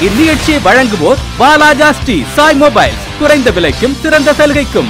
இந்நிகழ்ச்சியை வழங்குவோர் பாலாஜா ஸ்ரீ சாய் மொபைல் குறைந்த விலைக்கும் சிறந்த சலுகைக்கும்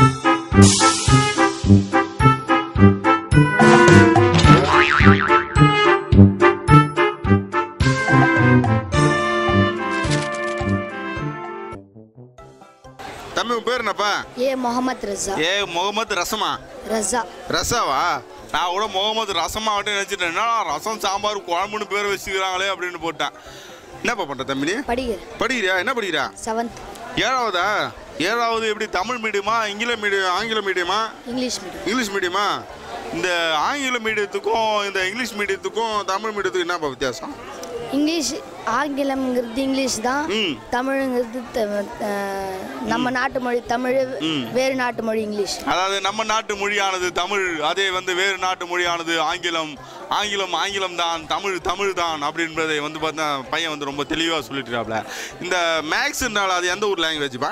தம்பி உன் பேர் என்னப்பா ஏ முகமது ரஸா ஏ முகமது ரசமா ரஸா ரசாவா நான் கூட முகமது ரசமா அப்படின்னு நினச்சிட்டேன் என்னடா ரசம் சாம்பார் குழம்புன்னு பேர் வச்சுக்கிறாங்களே அப்படின்னு போட்டேன் என்னப்பா பண்ணுற தம்பி நீ படிக்கிறேன் படிக்கிறியா என்ன படிக்கிறா செவன்த் ஏழாவதா ஏழாவது எப்படி தமிழ் மீடியமா இங்கில மீடியம் ஆங்கில மீடியமா இங்கிலீஷ் மீடியம் இங்கிலீஷ் மீடியமா இந்த ஆங்கில மீடியத்துக்கும் இந்த இங்கிலீஷ் மீடியத்துக்கும் தமிழ் மீடியத்துக்கும் என்னப்பா வித்தியாசம் இங்கிலீஷ் ஆங்கிலம்ங்கிறது இங்கிலீஷ் தான் ம். தமிழுங்கிறது த- அஹ், நம்ம நாட்டு மொழி தமிழ் வேறு நாட்டு மொழி இங்கிலீஷ் அதாவது நம்ம நாட்டு மொழியானது தமிழ் அதே வந்து வேறு நாட்டு மொழியானது ஆங்கிலம் ஆங்கிலம் ஆங்கிலம் தான் தமிழ் தமிழ் தான் அப்படின்றதை வந்து பார்த்தா பையன் வந்து ரொம்ப தெளிவாக சொல்லிட்டுருக்காப்ல இந்த மேக்ஸ்னால அது எந்த ஊர் லாங்குவேஜ்ப்பா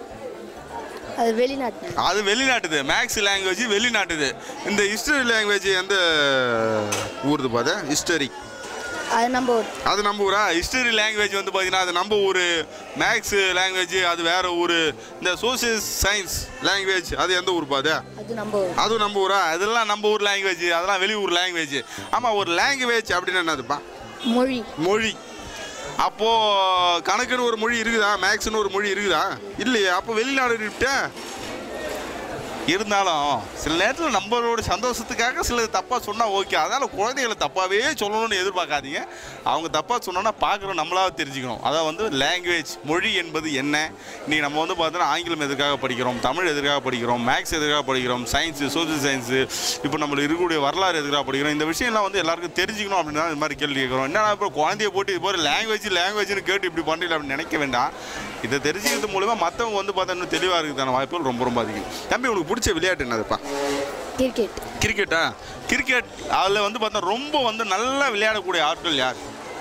அது வெளிநாட்டு அது வெளிநாட்டுது மேக்ஸ் லாங்குவேஜ் வெளிநாட்டுது இந்த ஹிஸ்டரி லாங்குவேஜ் எந்த ஊருது பாத ஹிஸ்டரி அது நம்ம ஊர். அது நம்ம ஊரா ஹிஸ்டரி லாங்குவேஜ் வந்து பார்த்தீங்கன்னா அது நம்ம ஊர் மேக்ஸ் லாங்குவேஜ் அது வேற ஊர் இந்த சோசியல் சயின்ஸ் லாங்குவேஜ் அது எந்த ஊர் பாது அது நம்ம ஊர். அதுவும் நம்ம ஊரா அதெல்லாம் நம்ம ஊர் லாங்குவேஜ் அதெல்லாம் வெளியூர் லாங்குவேஜ் ஆமாம் ஒரு லாங்குவேஜ் அப்படின்னா என்னதுப்பா மொழி மொழி அப்போ கணக்குன்னு ஒரு மொழி இருக்குதா மேக்ஸ்னு ஒரு மொழி இருக்குதா இல்லையே அப்போ வெளிநாடு விட்ட இருந்தாலும் சில நேரத்தில் நம்மளோட சந்தோஷத்துக்காக சில தப்பாக சொன்னால் ஓகே அதனால் குழந்தைகளை தப்பாகவே சொல்லணும்னு எதிர்பார்க்காதீங்க அவங்க தப்பாக சொன்னோன்னா பார்க்குறோம் நம்மளாக தெரிஞ்சுக்கணும் அதான் வந்து லாங்குவேஜ் மொழி என்பது என்ன நீ நம்ம வந்து பார்த்தோன்னா ஆங்கிலம் எதுக்காக படிக்கிறோம் தமிழ் எதுக்காக படிக்கிறோம் மேக்ஸ் எதுக்காக படிக்கிறோம் சயின்ஸு சோசியல் சயின்ஸு இப்போ நம்மளுக்கு இருக்கக்கூடிய வரலாறு எதுக்காக படிக்கிறோம் இந்த விஷயம்லாம் வந்து எல்லாருக்கும் தெரிஞ்சுக்கணும் அப்படின்னு தான் இது மாதிரி கேள்வி கேட்குறோம் என்னடா இப்போ குழந்தைய போட்டு இது போகிற லாங்குவேஜ் லாங்குவேஜ்னு கேட்டு இப்படி பண்ணுறீங்க அப்படின்னு நினைக்க வேண்டாம் இதை தெரிஞ்சுக்கிறது மூலமா மற்றவங்க வந்து பார்த்தா இன்னும் தெளிவாக இருக்கிறதான வாய்ப்புகள் ரொம்ப ரொம்ப அதிகம் தம்பி உனக்கு பிடிச்ச விளையாட்டு என்னதுப்பா கிரிக்கெட் கிரிக்கெட்டா கிரிக்கெட் அதில் வந்து பார்த்தா ரொம்ப வந்து நல்லா விளையாடக்கூடிய ஆட்கள் யார்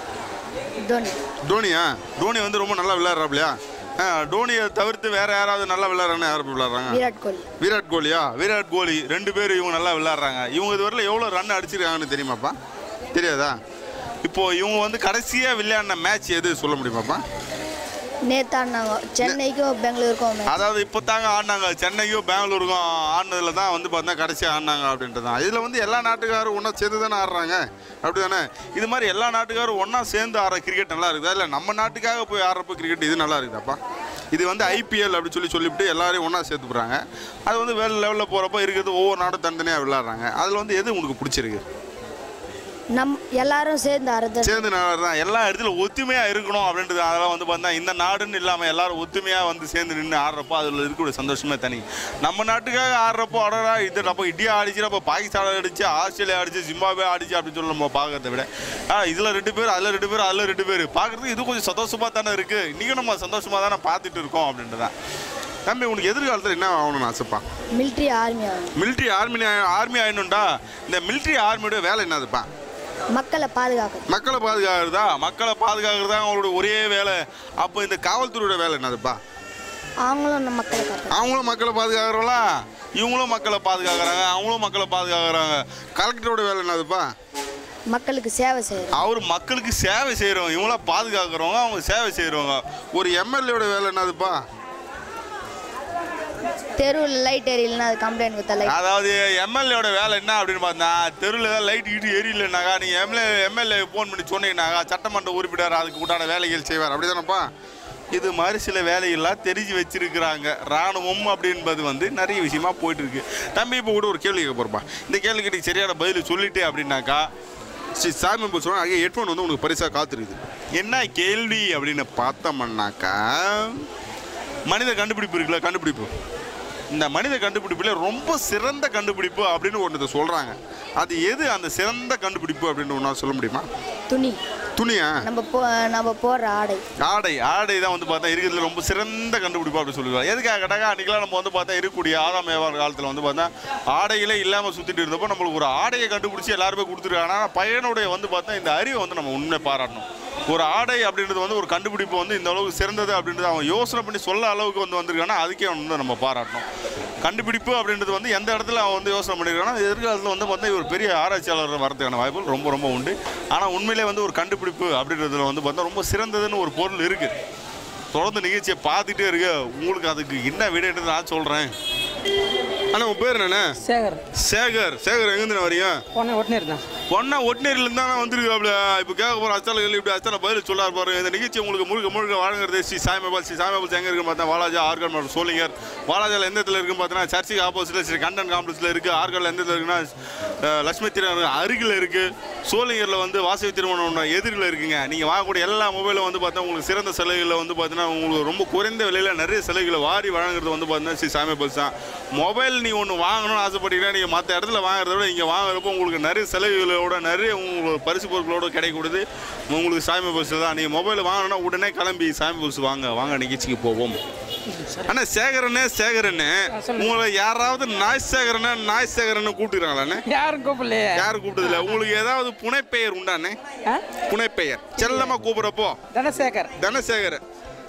தோனி டோனியா டோனி வந்து ரொம்ப நல்லா விளையாடுறாப்லையா ஆ டோனியை தவிர்த்து வேற யாராவது நல்லா விளையாடுறாங்கன்னா யார் விளையாடுறாங்க விராட் கோலி விராட் கோலியா விராட் கோலி ரெண்டு பேரும் இவங்க நல்லா விளையாடுறாங்க இவங்க இதுவரையில் எவ்வளோ ரன் அடிச்சிருக்காங்கன்னு தெரியுமாப்பா தெரியாதா இப்போ இவங்க வந்து கடைசியாக விளையாடின மேட்ச் எது சொல்ல முடியுமாப்பா நேத்து ஆடினாங்க சென்னைக்கும் பெங்களூருக்கும் match. அதாவது இப்போ தாங்க ஆடினாங்க சென்னைக்கும் பெங்களூருக்கும் ஆடினதுல தான் வந்து பார்த்தா கடைசியாக ஆடினாங்க அப்படின்றது தான் இதில் வந்து எல்லா நாட்டுக்காரும் ஒன்றா சேர்ந்து தானே ஆடுறாங்க அப்படி தானே இது மாதிரி எல்லா நாட்டுக்காரும் ஒன்றா சேர்ந்து ஆடுற கிரிக்கெட் நல்லா இருக்குதா இல்லை நம்ம நாட்டுக்காக போய் ஆடுறப்ப கிரிக்கெட் இது நல்லா இருக்குதாப்பா இது வந்து ஐபிஎல் அப்படி சொல்லி சொல்லிவிட்டு எல்லாரையும் ஒன்றா சேர்த்து போகிறாங்க அது வந்து வேறு லெவலில் போகிறப்ப இருக்கிறது ஒவ்வொரு நாடும் தனித்தனியாக விளையாடுறாங்க அதில் வந்து எது உங்களுக்கு பிடிச்சிருக்கு நம் எல்லாரும் சேர்ந்து ஆடுறது சேர்ந்து நாடு தான் எல்லா இடத்துல ஒத்துமையாக இருக்கணும் அப்படின்றது அதெல்லாம் வந்து பார்த்தா இந்த நாடுன்னு இல்லாமல் எல்லாரும் ஒத்துமையாக வந்து சேர்ந்து நின்று ஆடுறப்போ அதில் இருக்கக்கூடிய சந்தோஷமே தனி நம்ம நாட்டுக்காக ஆடுறப்போ அடடா இது நம்ம இந்தியா ஆடிச்சு நம்ம பாகிஸ்தான் அடிச்சு ஆஸ்திரேலியா அடிச்சு ஜிம்பாபே ஆடிச்சு அப்படின்னு சொல்லி நம்ம பார்க்கறத விட ஆ இதில் ரெண்டு பேர் அதில் ரெண்டு பேர் அதில் ரெண்டு பேர் பார்க்குறதுக்கு இது கொஞ்சம் சந்தோஷமாக தானே இருக்குது இன்றைக்கும் நம்ம சந்தோஷமாக தானே பார்த்துட்டு இருக்கோம் அப்படின்ட்டு தான் தம்பி உனக்கு எதிர்காலத்தில் என்ன ஆகணும்னு ஆசைப்பா மிலிட்ரி ஆர்மி ஆகணும் மிலிட்ரி ஆர்மி ஆர்மி ஆயிடணும்டா இந்த மிலிட்ரி ஆர்மியோட வேலை என்னதுப்பா மக்களை பாதுகாக்கணும் மக்களை பாதுகாக்கிறதா மக்களை பாதுகாக்கிறதா அவங்களோட ஒரே வேலை அப்போ இந்த காவல்துறையோட வேலை என்னதுப்பா அவங்களும் நம்ம மக்களை காக்கணும் அவங்களும் மக்களை பாதுகாக்கிறோம்ல இவங்களும் மக்களை பாதுகாக்கிறாங்க அவங்களும் மக்களை பாதுகாக்கிறாங்க கலெக்டரோட வேலை என்னதுப்பா மக்களுக்கு சேவை செய்யணும் அவர் மக்களுக்கு சேவை செய்கிறவங்க இவங்களாம் பாதுகாக்கிறவங்க அவங்க சேவை செய்கிறவங்க ஒரு எம்எல்ஏட வேலை என்னதுப்பா தெருவில் லைட் எரியலன்னா அது கம்ப்ளைண்ட் கொடுத்தா லைட் அதாவது எம்எல்ஏட வேலை என்ன அப்படின்னு பார்த்தா தெருவில் ஏதாவது லைட் கிட்டு எரியலனாக்கா நீங்கள் எம்எல்ஏ எம்எல்ஏ ஃபோன் பண்ணி சொன்னீங்கன்னாக்கா சட்டமன்ற உறுப்பினர் அதுக்கு உண்டான வேலைகள் செய்வார் அப்படி தானேப்பா இது மாதிரி சில வேலைகள்லாம் தெரிஞ்சு வச்சிருக்கிறாங்க ராணுவம் அப்படின்பது வந்து நிறைய விஷயமா போயிட்டு இருக்கு தம்பி இப்போ கூட ஒரு கேள்வி கேட்க போறப்பா இந்த கேள்விக்கு நீ சரியான பதில் சொல்லிட்டே அப்படின்னாக்கா ஸ்ரீ சாமி மெம்பர் சொன்னா அங்கே ஹெட்ஃபோன் வந்து உனக்கு பரிசாக காத்திருக்குது என்ன கேள்வி அப்படின்னு பார்த்தோம்னாக்கா மனித கண்டுபிடிப்பு இருக்குல்ல கண்டுபிடிப்பு இந்த மனித கண்டுபிடிப்புல ரொம்ப சிறந்த கண்டுபிடிப்பு அப்படின்னு ஒன்று சொல்கிறாங்க அது எது அந்த சிறந்த கண்டுபிடிப்பு அப்படின்னு ஒன்றா சொல்ல முடியுமா துணி துணியா நம்ம போ நம்ம போடுற ஆடை ஆடை ஆடை தான் வந்து பார்த்தா இருக்கிறதுல ரொம்ப சிறந்த கண்டுபிடிப்பு அப்படி சொல்லுவாங்க எதுக்காக கேட்டாக்கா அன்றைக்கெலாம் நம்ம வந்து பார்த்தா இருக்கக்கூடிய ஆதாம் வியாபார காலத்தில் வந்து பார்த்தா ஆடைகளே இல்லாமல் சுற்றிட்டு இருந்தப்போ நம்மளுக்கு ஒரு ஆடையை கண்டுபிடிச்சி எல்லாருமே கொடுத்துருக்காங்க ஆனால் பையனுடைய வந்து பார்த்தா இந்த அறிவை வந்து நம்ம உண்மை பாராட்டணும் ஒரு ஆடை அப்படின்றது வந்து ஒரு கண்டுபிடிப்பு வந்து இந்த அளவுக்கு சிறந்தது அப்படின்றது அவன் யோசனை பண்ணி சொல்ல அளவுக்கு வந்து வந்திருக்கானா அதுக்கே அவன் வந்து நம்ம பாராட்டணும் கண்டுபிடிப்பு அப்படின்றது வந்து எந்த இடத்துல அவன் வந்து யோசனை பண்ணியிருக்கானா எதிர்காலத்தில் வந்து பார்த்தா ஒரு பெரிய ஆராய்ச்சியாளர் வரதுக்கான வாய்ப்புகள் ரொம்ப ரொம்ப உண்டு ஆனால் உண்மையிலே வந்து ஒரு கண்டுபிடிப்பு அப்படின்றதுல வந்து பார்த்தா ரொம்ப சிறந்ததுன்னு ஒரு பொருள் இருக்குது தொடர்ந்து நிகழ்ச்சியை பார்த்துட்டே இருக்கு உங்களுக்கு அதுக்கு என்ன விடைன்றது நான் சொல்கிறேன் அண்ணா உன் பேர் என்னண்ணே சேகர் சேகர் சேகர் எங்கேருந்து வரீங்க போன உடனே இருந்தான் பொண்ணா ஒட்டினேரிலேருந்து தானே வந்திருக்காப்ல இப்போ கேட்க போகிற அஸ்தால கேள்வி இப்படி அஸ்தான பதில் சொல்லார் பாருங்க இந்த நிகழ்ச்சி உங்களுக்கு முழுக்க முழுக்க வழங்குறது ஸ்ரீ சாய்மபால் ஸ்ரீ சாய்மபால் எங்கே இருக்குன்னு பார்த்தா வாலாஜா ஆர்கன் மற்றும் சோழிங்கர் வாலாஜாவில் எந்த இடத்துல இருக்குன்னு பார்த்தீங்கன்னா சர்ச்சுக்கு ஆப்போசிட்டில் ஸ்ரீ கண்டன் காம்ப்ளெக்ஸில் இருக்குது ஆர்கனில் எந்த இடத்துல இருக்குன்னா அஹ், லட்சுமி திரு அருகில் இருக்குது சோழிங்கரில் வந்து வாசவி திருமணம் எதிரில் இருக்குங்க நீங்கள் வாங்கக்கூடிய எல்லா மொபைலும் வந்து பார்த்தா உங்களுக்கு சிறந்த சலுகைகளில் வந்து பார்த்தீங்கன்னா உங்களுக்கு ரொம்ப குறைந்த விலையில் நிறைய சலுகைகளை வாரி வழங்குறது வந்து பார்த்தீங்கன்னா ஸ்ரீ சாய்மபால் தான் மொபைல் நீ ஒன்று வாங்கணும்னு ஆசைப்பட்டீங்கன்னா நீங்கள் மற்ற இடத்துல வாங்குறத விட இங்கே வாங்குறப்போ உங்களுக்கு நிறைய சலுகைகளோட நிறைய உங்களுக்கு பரிசு பொருட்களோட கிடைக்கக்கூடியது உங்களுக்கு சாமி பரிசு தான் நீங்கள் மொபைல் வாங்கணும்னா உடனே கிளம்பி சாமி பரிசு வாங்க வாங்க நிகழ்ச்சிக்கு போவோம் அண்ணா சேகரனே சேகரனே உங்களை யாராவது நாய் சேகரனே நாய் சேகரன்னு கூப்பிட்டுக்கிறாங்களாண்ணே யாரும் கூப்பிடலையே யாரும் கூப்பிட்டதில்ல உங்களுக்கு ஏதாவது புனைப்பெயர் உண்டாண்ணே ஆ? புனைப்பெயர் செல்லமா கூப்பிடுறப்போ தனசேகர் தனசேகர்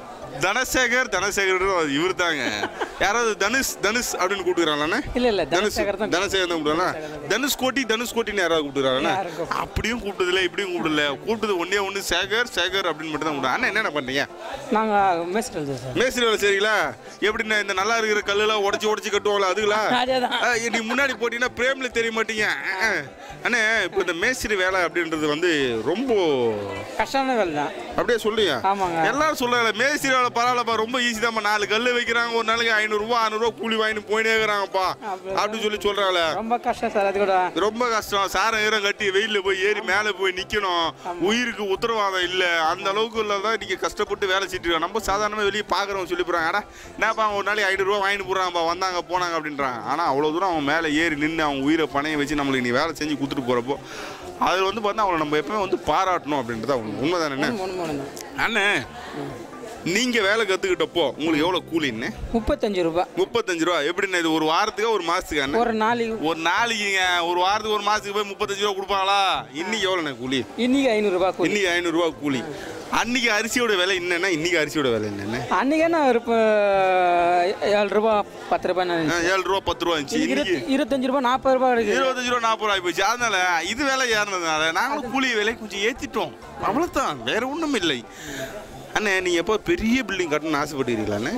தனசேகர் தனசேகர் இவர் தாங்க யாராவது தனுஷ் தனுஷ் அப்படின்னு கூப்பிட்டுக்கிறாங்களாண்ணே இல்ல இல்ல தனுஷ் தனசேகர் தான் தனசேகர் தான் கூப்பிடுறாங்க தனுஷ் கோட்டி தனுஷ் கோட்டின்னு யாராவது கூப்பிட்டுறாங்க யாரும் கூப்பிடல. அப்படியும் கூப்பிட்டதில்ல இப்படியும் கூப்பிடல கூப்பிட்டது ஒன்னே ஒன்று சேகர் சேகர் அப்படின்னு மட்டும் தான் கூப்பிடுறாங்க அண்ணா என்னென்ன பண்ணீங்க நாங்க மேஸ்ட் எழுதுவோம் சார் மேஸ்திரி வேலை சரிங்களா எப்படிண்ணா இந்த நல்லா இருக்கிற கல்லெல்லாம் உடச்சி உடச்சி கட்டுவாங்களா அதுங்களா அதேதான். ஆ, நீ முன்னாடி போட்டீங்கன்னா பிரேம்ல தெரிய மாட்டீங்க ஆ, ஆ. அண்ணே இப்போ இந்த மேஸ்திரி வேலை அப்படின்றது வந்து ரொம்ப கஷ்டமான வேலை தான் அப்படியே சொல்லுங்க ஆமாங்க. எல்லாரும் சொல்றாங்க மேஸ்திரி வேலை பரவாயில்லப்பா ரொம்ப ஈஸி தான்ப்பா நாலு கல் வைக்கிறாங்க ஒரு நாளைக்கு ஐநூறுரூவா அறநூறுவா கூலி வாங்கிட்டு போயினே இருக்கிறாங்கப்பா அப்படி- அப்படின்னு சொல்லி சொல்றாங்களே ரொம்ப கஷ்டம் சார் அது கூட ரொம்ப கஷ்டம் சாரம் ஈரம் கட்டி வெயில்ல போய் ஏறி மேலே போய் நிக்கணும் உயிருக்கு உத்தரவாதம் இல்ல அந்த அளவுக்கு உள்ளதான் நீங்க கஷ்டப்பட்டு வேலை செஞ்சுட்டு இருக்காங்க. நம்ம சாதாரணமா வெளியே பாக்குறவங்க சொல்லி போறாங்க அடா என்னப்பா அவங்க ஒரு நாளைக்கு ஐநூறு ரூபா வாங்கிட்டு போறாங்கப்பா வந்தாங்க போனாங்க அப்படின்றாங்க ஆனா அவ்வளவு தூரம் அவங்க மேலே ஏறி நின்று அவங்க உயிரை பணைய வச்சு நம்மளுக்கு நீ வேலை செஞ்சு கொடுத்துட்டு போறப்போ அது வந்து பார்த்தா அவங்களை நம்ம எப்பவுமே வந்து பாராட்டணும் அப்படின்றத உண்மை உண்மைதானே ஒன்று ஒன்று தான் அண்ணே நீங்க வேலை கத்துக்கிட்டப்போ உங்களுக்கு எவ்வளவு கூலின்னு முப்பத்தஞ்சு ரூபாய் முப்பத்தஞ்சு ரூபா எப்படிண்ணே இது ஒரு வாரத்துக்கா ஒரு மாசத்துக்கு அண்ணே ஒரு நாளைக்கு ஒரு நாளைக்குங்க ஒரு வாரத்துக்கு ஒரு மாசத்துக்கு போய் முப்பத்தஞ்சு ரூபா கொடுப்பாங்களா இன்னைக்கு எவ்வளோண்ணே கூலி இன்னைக்கு ஐநூறுரூபா கூலி இன்னைக்கு ஐநூறுரூவா கூலி அன்னைக்கு அரிசியோட விலை என்னன்னா இன்னைக்கு அரிசியோட விலை என்னென்ன அன்னைக்கு என்ன ஒரு இப்போ ஏழு ரூபா பத்து ரூபாய் ஆ, ஏழு ரூபா பத்து ரூபா இருந்துச்சு இன்னைக்கு இருபத்தி இருபத்தஞ்சு ரூபா நாற்பது ரூபாய் கிடைக்குது இருபத்தஞ்சு ரூபா நாற்பது ரூபா போச்சு அதனால இது விலை ஏறினதுனால நாங்களும் கூலி விலை கொஞ்சம் ஏற்றிட்டோம் அவ்வளோதான் வேற ஒன்றும் இல்லை அண்ணே நீங்கள் எப்போ பெரிய பில்டிங் கட்டணும்னு ஆசைப்பட்டுக்கிறீங்களாண்ணே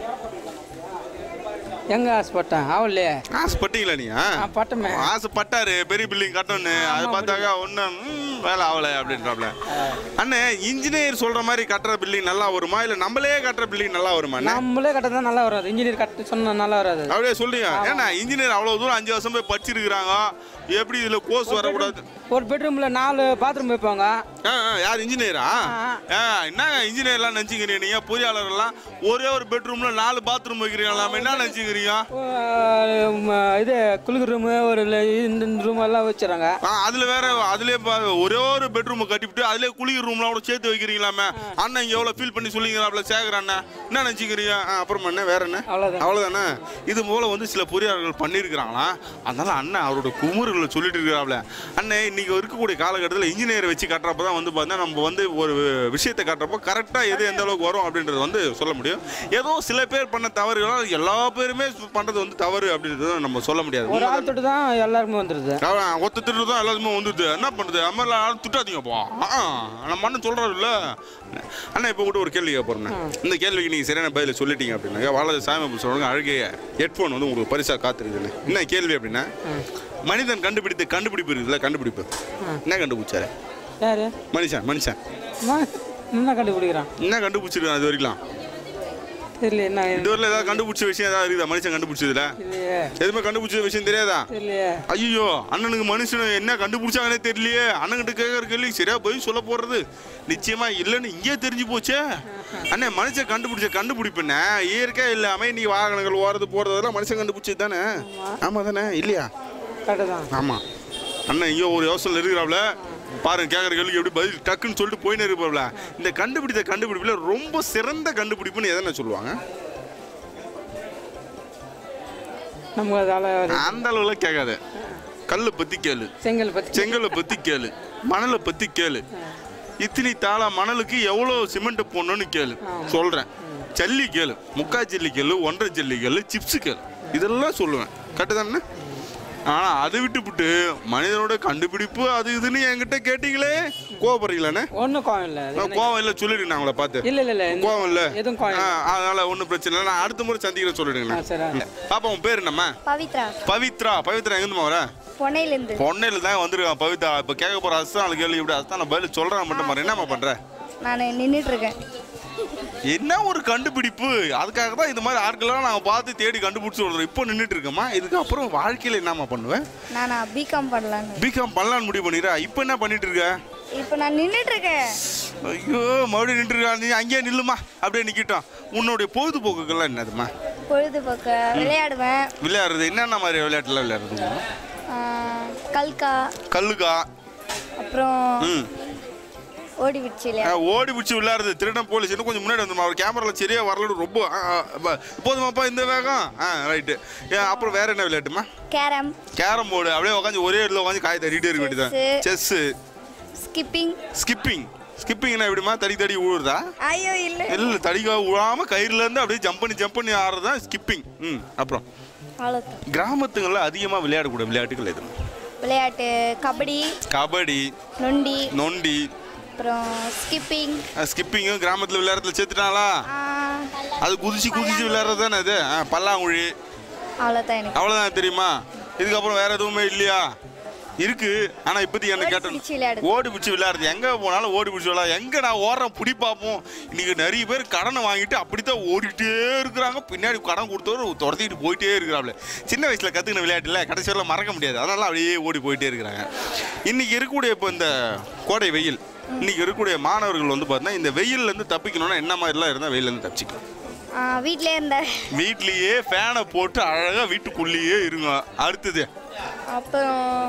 எங்க ஆசைப்பட்டேன் அவள்லையே ஆசைப்பட்டீங்களா நீ ஆ? நான் பட்டமே ஆசைப்பட்டாரு பெரிய பில்டிங் கட்டணும்னு அது பார்த்தாக்கா ஒன்றும் வேலை ஆகலை அப்படின்றாப்ல அண்ணே இன்ஜினியர் சொல்ற மாதிரி கட்டுற பில்டிங் நல்லா வருமா இல்லை நம்மளே கட்டுற பில்டிங் நல்லா வருமா அண்ணே? நம்மளே கட்ட தான் நல்லா வராது இன்ஜினியர் கட்ட சொன்னா நல்லா வராது அப்படியே சொல்லுங்க ஏன்னா இன்ஜினியர் அவ்வளோ தூரம் அஞ்சு வருஷம் போய் படிச்சிருக்கிறாங்க எப்படி இதில் கோர்ஸ் வரக்கூடாது ஒரு பெட்ரூம்ல நாலு பாத்ரூம் வைப்பாங்க ஆ ஆ, யார் இன்ஜினியரா ஆ என்னங்க இன்ஜினியர்லாம் நினச்சிக்கிறீங்க நீங்கள் பொறியாளர்லாம் ஒரே ஒரு பெட்ரூம்ல நாலு பாத்ரூம் வைக்கிறீங்களா என்ன நினச்சிக்கிறீங்க அஹ் ம, இது குளிர் ரூமு ஒரு ல- இந்த ரூம் எல்லாம் வச்சுறாங்க ஆ அதில் வேற அதுலேயே பா- ஒரே ஒரு பெட்ரூம் கட்டிவிட்டு அதுலேயே குளிர் ரூம்லாம் கூட சேர்த்து வைக்கிறீங்களாமே அண்ணன் இங்கே எவ்வளோ ஃபீல் பண்ணி சொல்லிங்கிறாப்ல சேகர் அண்ணன் என்ன நினச்சிக்கிறீங்க ஆ அப்புறம் என்ன வேற என்ன அவ்வளவுதான். அவ்வளோதானே இது போல வந்து சில பொறியாளர்கள் பண்ணியிருக்கிறாங்களா அதனால அண்ணன் அவரோட குமுறுகளை சொல்லிட்டு இருக்கிறாப்ல அண்ணன் இன்னைக்கு இருக்கக்கூடிய காலகட்டத்தில் இன்ஜினியரை வச்சு கட்டுறப்ப தான் வந்து பார்த்தா நம்ம வந்து ஒரு விஷயத்தை கட்டுறப்போ கரெக்டாக எது எந்த அளவுக்கு வரும் அப்படின்றது வந்து சொல்ல முடியும் ஏதோ சில பேர் பண்ண தவறுகளால் எல்லா பேருமே பண்ணுறது வந்து தவறு அப்படின்றது நம்ம சொல்ல முடியாது ஒரு ஆள் தொட்டு தான் எல்லாருக்குமே வந்துடுது அவன் ஒத்த திட்டு தான் எல்லாருமே வந்துடுது என்ன பண்ணுறது அம்மா யாரும் திட்டாதீங்கப்பா ஆ நம்ம அண்ணன் சொல்கிறாருல்ல அண்ணா இப்போ கூட ஒரு கேள்வி கேட்போறேன் இந்த கேள்விக்கு நீங்கள் சரியான பதில் சொல்லிட்டீங்க அப்படின்னாங்க வாழ சாமி சொல்லுவாங்க அழகிய ஹெட்ஃபோன் வந்து உங்களுக்கு பரிசாக காத்திருக்குதுன்னு என்ன கேள்வி அப்படின்னா மனிதன் கண்டுபிடித்த கண்டுபிடிப்பு இருக்குல்ல கண்டுபிடிப்பு என்ன கண்டுபிடிச்சாரு யாரு மனுஷன் மனுஷன் நான் என்ன கண்டுபிடிக்கிறான் என்ன கண்டுபிடிச்சிருக்கான் அது வரைக்கும் தெரியல என்ன இதுவரையில் ஏதாவது கண்டுபிடிச்ச விஷயம் ஏதாவது இருக்குதா மனுஷன் கண்டுபிடிச்சதுல இல்லையே எதுவுமே கண்டுபிடிச்ச விஷயம் தெரியாதா தெரியலையே ஐயோ அண்ணனுக்கு மனுஷன் என்ன கண்டுபிடிச்சாங்கன்னே தெரியலையே அண்ணன்கிட்ட கேட்கற கேள்வி சரியா போய் சொல்ல போறது நிச்சயமா இல்லைன்னு இங்கே தெரிஞ்சு போச்சே அண்ணே மனுஷன் கண்டுபிடிச்ச கண்டுபிடிப்புண்ணே இயற்கை இல்லாம நீ வாகனங்கள் ஓடுறது போறதெல்லாம் மனுஷன் கண்டுபிடிச்சது தானே ஆமா தானே இல்லையா கரெக்டு தான் ஆமா அண்ணன் ஐயோ ஒரு யோசனை இருக்கிறாப்ல பாருங்க கேட்குற கேள்விக்கு எப்படி பதில் டக்குன்னு சொல்லிட்டு போயின்னு இருப்பாப்ல இந்த கண்டுபிடித்த கண்டுபிடிப்புல ரொம்ப சிறந்த கண்டுபிடிப்புன்னு எதனா சொல்லுவாங்க நமக்கு அதால அந்த அளவுல கேட்காத கல்லை பத்தி கேளு செங்கல் பற்றி செங்கலை பத்தி கேளு மணலை பத்தி கேளு இத்தனி தாளா மணலுக்கு எவ்வளோ சிமெண்ட் போடணும்னு கேளு சொல்கிறேன் ஜல்லி கேளு முக்கா ஜல்லி கேளு ஒன்றரை ஜல்லி கேளு சிப்ஸு கேளு இதெல்லாம் சொல்லுவேன் கரெக்டு தானே ஆனால் அதை விட்டுவிட்டு மனிதனோட கண்டுபிடிப்பு அது இதுன்னு என்கிட்ட கேட்டீங்களே கோவப்படுறீங்களாண்ணே ஒன்றும் கோவம் இல்லை ஆ, கோவம் இல்லை சொல்லிடுங்க நான் உங்களை பார்த்து இல்லை இல்லை இல்லை கோவம் இல்லை எதுவும் கோவம் ஆ, இல்லை அதனால ஒன்றும் பிரச்சனை இல்லை நான் அடுத்த முறை சந்திக்கிறேன் சொல்லிடுங்கண்ணே ஆ சரி பாப்பா உன் பேர் என்னம்மா பவித்ரா பவித்ரா பவித்ரா எங்கேருந்துமா வர பொன்னையிலேருந்து பொன்னையில் தான் வந்திருக்கான் பவித்ரா இப்போ கேட்க போகிற அஸ்தான் கேள்வி இப்படி அஸ்தான் நான் பதில் சொல்கிறேன் மட்டும் பாரு என்னம்மா பண்ணுற நான் நின்றுட்டு இருக்கேன் என்ன ஒரு கண்டுபிடிப்பு அதுக்காக தான் இந்த மாதிரி ஆட்கள்லாம் நாங்கள் பார்த்து தேடி கண்டுபிடிச்சி சொல்கிறோம் இப்போ நின்றுட்டு இருக்கேம்மா இதுக்கப்புறம் வாழ்க்கையில் என்னம்மா பண்ணுவேன் நான் பிகாம் பண்ணலான்னு பிகாம் பண்ணலான்னு முடிவு பண்ணிடுறா இப்போ என்ன பண்ணிட்டு இருக்க இப்போ நான் நின்றுட்டு இருக்கேன் ஐயோ மறுபடியும் நின்று இருக்கா நீ அங்கேயே நில்லுமா அப்படியே நிற்கட்டும் உன்னுடைய பொழுதுபோக்குகள்லாம் என்னதுமா பொழுதுபோக்கு விளையாடுவேன் விளையாடுறது என்னென்ன மாதிரி விளையாட்டுலாம் விளையாடுறது ஆ, கல்கா கல்லுக்கா அப்புறம் ம் ஓடி பிடிச்சி ஆ, விளையாடு ஓடி பிடிச்சி விளையாடுறது திருடன் போலீஸ் இன்னும் கொஞ்சம் முன்னாடி வந்துருமா அவர் கேமராவில் சரியா வரலன்னு ரொம்ப ஆ, ஆ, ப- போதுமாப்பா இந்த வேகம் ஆ ரைட்டு அப்புறம் வேற என்ன விளையாட்டுமா கேரம் கேரம் போர்டு அப்படியே உட்காந்து ஒரே இடத்துல உட்காந்து காய் தட்டிகிட்டே இருக்க வேண்டியதான் Chess. செஸ்ஸு ஸ்கிப்பிங் ஸ்கிப்பிங் ஸ்கிப்பிங்னா எப்படிமா தடி தடி ஊழுறதா ஐயோ இல்லை இல்லை தடிக்கா விழாம கயிறுல இருந்து அப்படியே ஜம்ப் பண்ணி ஜம்ப் பண்ணி ஆடுறது தான் ஸ்கிப்பிங் ம் அப்புறம் அவ்வளோதான் கிராமத்துங்களில் அதிகமாக விளையாடக்கூடிய விளையாட்டுகள் எது விளையாட்டு கபடி கபடி நொண்டி நொண்டி அப்புறம் ஸ்கிப்பிங் ஸ்கிப்பிங்கும் கிராமத்தில் விளையாடுறதுல சேர்த்துட்டாங்களா அது குதிச்சு குதிச்சு விளையாடுறது தானே அது ஆ, பல்லாங்குழி அவ்வளோதான் எனக்கு அவ்வளோதான் தெரியுமா இதுக்கப்புறம் வேற எதுவுமே இல்லையா இருக்கு ஆனா இப்போதைக்கு என்ன ஓடி கேட்டேன் பிடிச்சு விளையாடுறது. ஓடி பிடிச்சி விளையாடுறது எங்க போனாலும் ஓடி பிடிச்சி விளையாடு எங்க நான் ஓடுறேன் பிடி பார்ப்போம் இன்னைக்கு நிறைய பேர் கடனை வாங்கிட்டு அப்படித்தான் ஓடிட்டே இருக்கிறாங்க பின்னாடி கடன் கொடுத்தவர் துரத்திட்டு போயிட்டே இருக்கிறாப்ல சின்ன வயசுல கத்துக்கின விளையாட்டு இல்லை கடைசி வரல மறக்க முடியாது அதனால அப்படியே ஓடி போயிட்டே இருக்கிறாங்க இன்னைக்கு இருக்கக்கூடிய இப்போ இந்த கோடை வெயில் இன்னைக்கு இருக்கக்கூடிய மாணவர்கள் வந்து பார்த்தீங்கன்னா இந்த வெயில்ல இருந்து தப்பிக்கணும்னா என்ன மாதிரிலாம் இருந்தால் வெயில்ல இருந்து தப்பிச்சிக்கலாம் வீட்டிலே இருந்த வீட்லயே ஃபேனை போட்டு அழகா வீட்டுக்குள்ளேயே இருங்க அடுத்தது அப்புறம்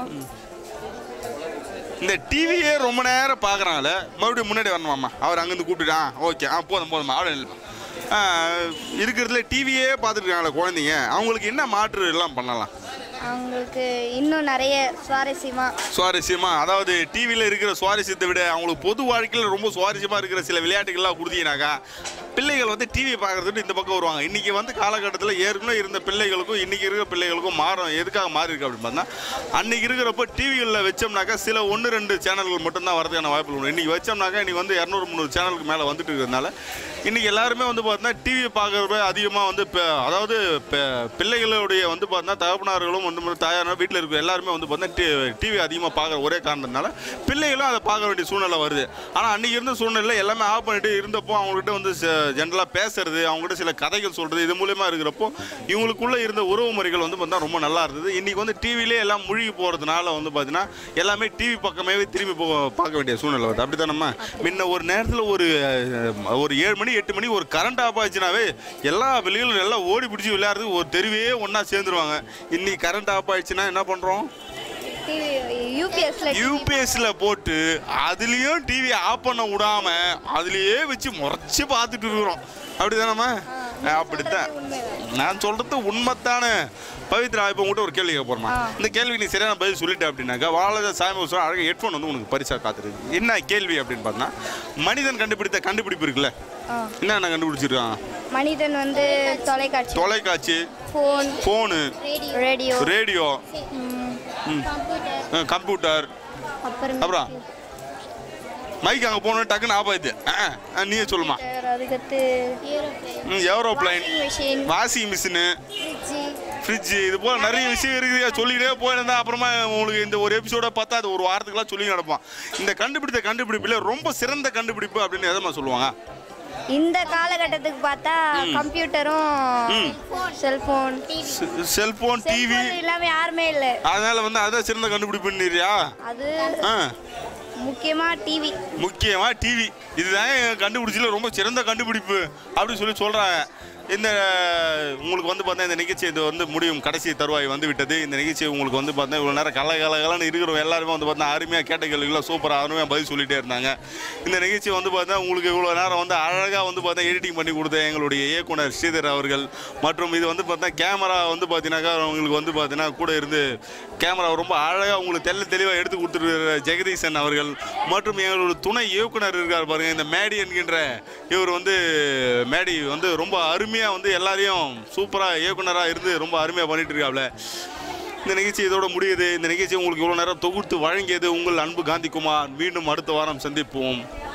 இந்த டிவியே ரொம்ப நேரம் பார்க்குறாங்கல்ல மறுபடியும் முன்னாடி வரணுமாம்மா அவர் அங்கேருந்து கூப்பிட்டுட்டான் ஓகே ஆ போதும் போதும்மா அவ்வளோ இல்லைம்மா ஆ, இருக்கிறதுல டிவியே பார்த்துட்டு இருக்காங்களே குழந்தைங்க அவங்களுக்கு என்ன மாற்று எல்லாம் பண்ணலாம் அவங்களுக்கு இன்னும் நிறைய சுவாரஸ்யமா சுவாரஸ்யமா அதாவது டிவியில் இருக்கிற சுவாரஸ்யத்தை விட அவங்களுக்கு பொது வாழ்க்கையில் ரொம்ப சுவாரஸ்யமாக இருக்கிற சில விளையாட்டுகள்லாம் கொடுத்தீங்கன்னாக்கா பிள்ளைகள் வந்து டிவி பார்க்கறதுட்டு இந்த பக்கம் வருவாங்க இன்றைக்கி வந்து காலகட்டத்தில் ஏற்கனவே இருந்த பிள்ளைகளுக்கும் இன்றைக்கி இருக்கிற பிள்ளைகளுக்கும் மாறும் எதுக்காக மாறி இருக்கு அப்படின்னு பார்த்தா அன்றைக்கி இருக்கிறப்போ டிவிகளில் வச்சோம்னாக்கா சில ஒன்று ரெண்டு சேனல்கள் மட்டும்தான் வரதுக்கான வாய்ப்புகள் உண்டு இன்றைக்கி வச்சோம்னாக்கா இன்றைக்கி வந்து இரநூறு முந்நூறு சேனலுக்கு மேலே வந்துட்டு இருக்கிறதுனால இன்றைக்கி எல்லாருமே வந்து பார்த்தீங்கன்னா டிவி பார்க்குறப்ப அதிகமாக வந்து இப்போ அதாவது இப்போ பிள்ளைகளுடைய வந்து பார்த்தீங்கன்னா தகப்பனார்களும் வந்து தாயார் வீட்டில் இருக்கிற எல்லாருமே வந்து பார்த்தீங்கன்னா டிவி அதிகமாக பார்க்குற ஒரே காரணத்தினால பிள்ளைகளும் அதை பார்க்க வேண்டிய சூழ்நிலை வருது ஆனால் அன்றைக்கி இருந்த சூழ்நிலை எல்லாமே ஆஃப் பண்ணிட்டு இருந்தப்போ அவங்ககிட்ட வந்து ஜென்ரலாக பேசுறது அவங்ககிட்ட சில கதைகள் சொல்கிறது இது மூலயமா இருக்கிறப்போ இவங்களுக்குள்ளே இருந்த உறவு முறைகள் வந்து பார்த்தா ரொம்ப நல்லா இருந்தது இன்றைக்கி வந்து டிவிலே எல்லாம் மூழ்கி போகிறதுனால வந்து பார்த்தீங்கன்னா எல்லாமே டிவி பக்கமே திரும்பி போ பார்க்க வேண்டிய சூழ்நிலை வருது அப்படி தானம்மா முன்ன ஒரு நேரத்தில் ஒரு அஹ், ஒரு ஏழு மணி எட்டு மணி ஒரு கரண்ட் ஆஃப் ஆச்சுனாவே எல்லா வெளிகளும் எல்லாம் ஓடி பிடிச்சி விளையாடுறது ஒரு தெருவே ஒன்றா சேர்ந்துருவாங்க இன்னைக்கு கரண்ட் ஆஃப் ஆயிடுச்சுன்னா என்ன பண்ணுறோம் டிவி யூபிஎஸ்ல யூபிஎஸ்ல போட்டு அதுலயும் டிவி ஆஃப் பண்ண விடாம அதுலயே வச்சு முறைச்சு பார்த்துட்டு இருக்கிறோம் அப்படிதானம்மா அப்படித்தான் நான் சொல்றது உண்மைத்தானே பவித்ரா இப்போ உங்கள்கிட்ட ஒரு கேள்வி கேட்க போறோமா இந்த கேள்வி நீ சரியான பதில் சொல்லிட்ட அப்படின்னாக்கா வாழ சாமி சொல்ல அழகாக ஹெட்ஃபோன் வந்து உனக்கு பரிசா காத்துருக்கு என்ன கேள்வி அப்படின்னு பார்த்தா மனிதன் கண்டுபிடித்த கண்டுபிடிப்பு இருக்குல்ல என்னென்ன கண்டுபிடிச்சிருக்கான் மனிதன் வந்து தொலைக்காட்சி தொலைக்காட்சி phone phone radio radio computer அப்புறம் அப்புறம் மைக் அங்கே போகணும் டக்குன்னு ஆஃப் ஆயிடுது ஆ, ஆ, நீயே சொல்லுமா அதுக்கடுத்து aeroplane machine washing machine fridge fridge இது போல் நிறைய விஷயம் இருக்குது சொல்லிக்கிட்டே போயிருந்தா அப்புறமா உங்களுக்கு இந்த ஒரு எபிசோட பார்த்தா அது ஒரு வாரத்துக்குலாம் சொல்லி நடப்போம் இந்த கண்டுபிடித்த கண்டுபிடிப்பில் ரொம்ப சிறந்த கண்டுபிடிப்பு அப்படின்னு எதமா சொல்லுவாங்க இந்த காலகட்டத்துக்கு பார்த்தா கம்ப்யூட்டரும் செல்போன் செல்போன் டிவி செல்போன் இல்லாம யாருமே இல்லை அதனால வந்து அதான் சிறந்த கண்டுபிடிப்புன்னுறியா அது ஆ முக்கியமா டிவி முக்கியமா டிவி இதுதான் என் கண்டுபிடிச்சதுல ரொம்ப சிறந்த கண்டுபிடிப்பு அப்படின்னு சொல்லி சொல்றாங்க இந்த உங்களுக்கு வந்து பார்த்தா இந்த நிகழ்ச்சி இது வந்து முடியும் கடைசி தருவாய் வந்து விட்டது இந்த நிகழ்ச்சி உங்களுக்கு வந்து பார்த்தா இவ்வளோ நேரம் கல கல கலன்னு இருக்கிறவங்க எல்லாருமே வந்து பார்த்தா அருமையாக கேட்ட கேள்விகளாக சூப்பராக அருமையாக பதில் சொல்லிட்டே இருந்தாங்க இந்த நிகழ்ச்சி வந்து பார்த்தா உங்களுக்கு இவ்வளோ நேரம் வந்து அழகாக வந்து பார்த்தா எடிட்டிங் பண்ணி கொடுத்த எங்களுடைய இயக்குனர் ஸ்ரீதர் அவர்கள் மற்றும் இது வந்து பார்த்தா கேமரா வந்து பார்த்தீங்கன்னாக்கா உங்களுக்கு வந்து பார்த்தீங்கன்னா கூட இருந்து கேமரா ரொம்ப அழகாக உங்களுக்கு தெல்ல தெளிவாக எடுத்து கொடுத்துருக்கிற ஜெகதீசன் அவர்கள் மற்றும் எங்களோட துணை இயக்குனர் இருக்கார் பாருங்க இந்த மேடி என்கின்ற இவர் வந்து மேடி வந்து ரொம்ப அருமையாக வந்து எல்லாரையும் சூப்பராக இயக்குனராக இருந்து ரொம்ப அருமையாக பண்ணிட்டு இருக்காப்ல இந்த நிகழ்ச்சி இதோட முடியுது இந்த நிகழ்ச்சி உங்களுக்கு இவ்வளோ நேரம் தொகுத்து வழங்கியது உங்கள் அன்பு காந்திகுமார் மீண்டும் அடுத்த வாரம் சந்திப்போம்